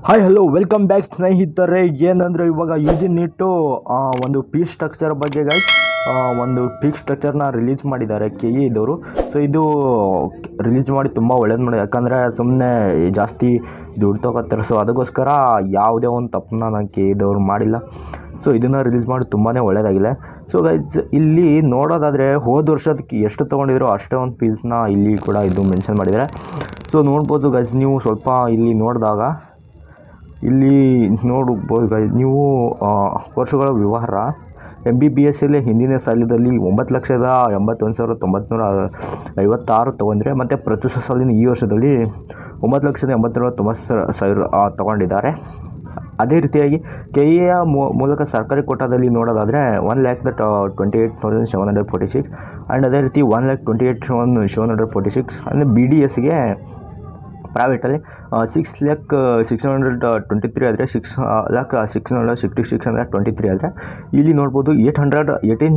hi hello welcome back ಸ್ನೇಹಿತರೆ ಏನಂದರೆ ಇವಾಗ ಯು ಜಿ ನೀಟು ಒಂದು ಪೀಸ್ ಸ್ಟ್ರಕ್ಚರ್ ಬಗ್ಗೆ ಗೈಸ್ ಒಂದು ಪೀಕ್ ಸ್ಟ್ರಕ್ಚರ್ನ ರಿಲೀಸ್ ಮಾಡಿದ್ದಾರೆ ಕೆ ಇ ಇದ್ದವರು ಸೊ ಇದು ರಿಲೀಸ್ ಮಾಡಿ ತುಂಬ ಒಳ್ಳೇದು ಮಾಡಿ ಯಾಕಂದರೆ ಸುಮ್ಮನೆ ಜಾಸ್ತಿ ದುಡ್ಡು ತೊಗೋತಾರೆ ಸೊ ಅದಕ್ಕೋಸ್ಕರ ಯಾವುದೇ ಒಂದು ತಪ್ಪನ್ನ ನಾನು ಕೆ ಇದ್ದವ್ರು ಮಾಡಿಲ್ಲ ಸೊ ಇದನ್ನು ರಿಲೀಸ್ ಮಾಡಿ ತುಂಬಾ ಒಳ್ಳೆಯದಾಗಿದೆ ಸೊ ಗೈಸ್ ಇಲ್ಲಿ ನೋಡೋದಾದರೆ ಹೋದ ವರ್ಷದಕ್ಕೆ ಎಷ್ಟು ತೊಗೊಂಡಿದ್ರು ಅಷ್ಟೇ ಒಂದು ಪೀಸ್ನ ಇಲ್ಲಿ ಕೂಡ ಇದು ಮೆನ್ಷನ್ ಮಾಡಿದ್ದಾರೆ ಸೊ ನೋಡ್ಬೋದು ಗೈಸ್ ನೀವು ಸ್ವಲ್ಪ ಇಲ್ಲಿ ನೋಡಿದಾಗ ಇಲ್ಲಿ ನೋಡ್ಬೋದು ಗೈಸ್ ನೀವು ಆ, ವರ್ಷಗಳ ವ್ಯವಹಾರ ಎಮ್ ಬಿ ಬಿ ಎಸ್ಸಲ್ಲಿ ಹಿಂದಿನ ಸಾಲದಲ್ಲಿ ಒಂಬತ್ತು ಲಕ್ಷದ ಎಂಬತ್ತೊಂದು ಸಾವಿರದ ತೊಂಬತ್ನೂರ ಐವತ್ತಾರು ತೊಗೊಂಡ್ರೆ ಮತ್ತು ಪ್ರಸ್ತುತ ಸಾಲಿನ ಈ ವರ್ಷದಲ್ಲಿ ಒಂಬತ್ತು ಲಕ್ಷದ ಎಂಬತ್ತೇಳು ತೊಂಬತ್ತು ಸ- ಸಾವಿರ ಆ, ತೊಗೊಂಡಿದ್ದಾರೆ ಅದೇ ರೀತಿಯಾಗಿ ಕೆ ಎಯ ಮೂಲಕ ಸರ್ಕಾರಿ ಕೋಟಾದಲ್ಲಿ ನೋಡೋದಾದರೆ one lakh that twenty eight thousand seven hundred forty six and ಅದೇ ರೀತಿ one lakh twenty eight seven seven hundred forty six ಅಂದರೆ ಬಿ ಡಿ ಎಸ್ಗೆ ಪ್ರೈವೇಟಲ್ಲಿ six lakh six hundred twenty three ಆದರೆ six lakh six hundred sixty six hundred twenty three ಆದರೆ ಇಲ್ಲಿ ನೋಡ್ಬೋದು eight hundred eighteen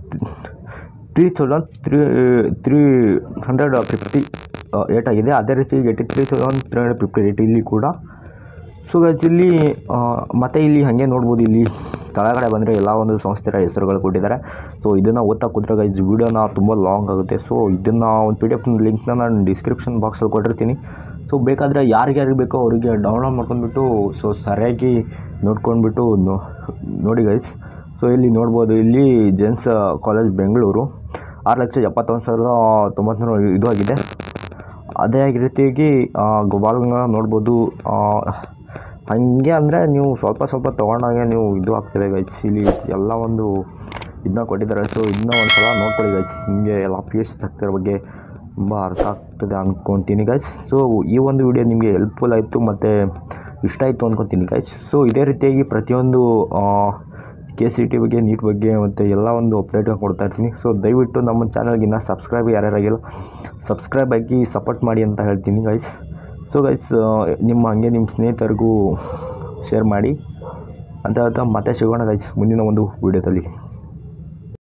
three thousand three three hundred fifty eight ಆಗಿದೆ ಅದೇ ರೀತಿ eighty three thousand three hundred fifty eight ಇಲ್ಲಿ ಕೂಡ ಸೊ ಗೈಸ್ ಇಲ್ಲಿ ಆ, ಮತ್ತೆ ಇಲ್ಲಿ ಹಾಗೆ ನೋಡ್ಬೋದು ಇಲ್ಲಿ ತಳಗಡೆ ಬಂದರೆ ಎಲ್ಲ ಒಂದು ಸಂಸ್ಥೆಯ ಹೆಸರುಗಳು ಕೊಟ್ಟಿದ್ದಾರೆ ಸೊ ಇದನ್ನು ಓದ್ತಾ ಕೂತ್ರೆ ಗೈಸ್ ವೀಡಿಯೋನ ತುಂಬ ಲಾಂಗ್ ಆಗುತ್ತೆ ಸೊ ಇದನ್ನು ಒಂದು ಪಿ ಡಿ ಎಫ್ ಲಿಂಕ್ನ ನಾನು ಡಿಸ್ಕ್ರಿಪ್ಷನ್ ಬಾಕ್ಸಲ್ಲಿ ಕೊಟ್ಟಿರ್ತೀನಿ ಸೊ ಬೇಕಾದರೆ ಯಾರಿಗ್ಯಾರಿಗೆ ಬೇಕೋ ಅವರಿಗೆ ಡೌನ್ಲೋಡ್ ಮಾಡ್ಕೊಂಡ್ಬಿಟ್ಟು ಸೊ ಸರಿಯಾಗಿ ನೋಡ್ಕೊಂಡ್ಬಿಟ್ಟು ನೋ- ನೋಡಿ ಗೈಸ್ ಸೊ ಇಲ್ಲಿ ನೋಡ್ಬೋದು ಇಲ್ಲಿ ಜೆನ್ಸ್ ಕಾಲೇಜ್ ಬೆಂಗಳೂರು ಆರು ಲಕ್ಷ ಎಪ್ಪತ್ತೊಂದು ಸಾವಿರದ ತೊಂಬತ್ತ್ಮೂರು ಇದು ಆಗಿದೆ ಅದೇ ರೀತಿಯಾಗಿ ಗೋಪಾಲ್ನ ನೋಡ್ಬೋದು ಆ, ಹಾಗೆ ಅಂದರೆ ನೀವು ಸ್ವಲ್ಪ ಸ್ವಲ್ಪ ತೊಗೊಂಡಾಗೆ ನೀವು ಇದು ಆಗ್ತದೆ ಗೈಸ್ ಇಲ್ಲಿ ಎಲ್ಲ ಒಂದು ಇದನ್ನ ಕೊಟ್ಟಿದ್ದಾರೆ ಸೊ ಇದನ್ನ ಒಂದು ಸಲ ನೋಡ್ಕೊಳ್ಳಿ ಗೈಸ್ ನಿಮಗೆ ಎಲ್ಲ ಪಿ ಎಸ್ ಸ್ಟ್ರಕ್ಚರ್ ಬಗ್ಗೆ ತುಂಬ ಅರ್ಥ ಆಗ್ತದೆ ಅಂದ್ಕೊತೀನಿ ಗೈಸ್ ಸೊ ಈ ಒಂದು ವಿಡಿಯೋ ನಿಮಗೆ ಹೆಲ್ಪ್ಫುಲ್ ಆಯಿತು ಮತ್ತು ಇಷ್ಟ ಆಯಿತು ಅಂದ್ಕೊತೀನಿ ಗೈಸ್ ಸೊ ಇದೇ ರೀತಿಯಾಗಿ ಪ್ರತಿಯೊಂದು ಕೆ ಸಿ ಟಿ ಬಗ್ಗೆ ನೀಟ್ ಬಗ್ಗೆ ಮತ್ತು ಎಲ್ಲ ಒಂದು ಅಪ್ಡೇಟ್ನ ಕೊಡ್ತಾ ಇರ್ತೀನಿ ಸೊ ದಯವಿಟ್ಟು ನಮ್ಮ ಚಾನಲ್ಗೆ ಇನ್ನೂ ಸಬ್ಸ್ಕ್ರೈಬ್ ಯಾರ್ಯಾರಾಗಿಲ್ಲ ಸಬ್ಸ್ಕ್ರೈಬ್ ಆಗಿ ಸಪೋರ್ಟ್ ಮಾಡಿ ಅಂತ ಹೇಳ್ತೀನಿ ಗೈಸ್ ಸೊ ಗೈಸ್ ನಿಮ್ಮ ಹಂಗೆ ನಿಮ್ಮ ಸ್ನೇಹಿತರಿಗೂ ಶೇರ್ ಮಾಡಿ ಅಂತ ಹೇಳ್ತಾ ಮತ್ತೆ ಸಿಗೋಣ ಗೈಸ್ ಮುಂದಿನ ಒಂದು ವೀಡಿಯೋದಲ್ಲಿ